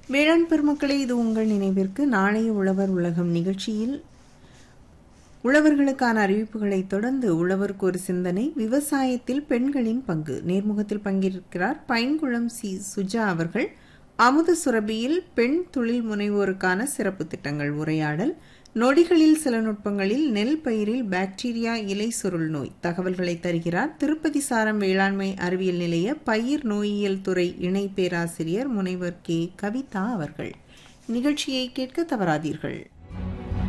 வேளாண் பெருமக்களே இது உங்கள் நினைவிற்கு நாளைய உழவர் உலகம் நிகழ்ச்சியில் உழவர்களுக்கான அறிவிப்புகளை தொடர்ந்து உழவருக்கு ஒரு சிந்தனை விவசாயத்தில் பெண்களின் பங்கு நேர்முகத்தில் பங்கேற்கிறார் பைங்குளம் சி சுஜா அவர்கள் அமுத சுரபியில் பெண் தொழில் முனைவோருக்கான சிறப்பு திட்டங்கள் உரையாடல் நொடிகளில் சில நுட்பங்களில் நெல் பயிரில் பாக்டீரியா இலை சுருள் நோய் தகவல்களை தருகிறார் திருப்பதி சாரம் வேளாண்மை அறிவியல் நிலைய பயிர் நோயியல் துறை இணை பேராசிரியர் முனைவர் கே கவிதா அவர்கள் நிகழ்ச்சியை கேட்க தவறாதீர்கள்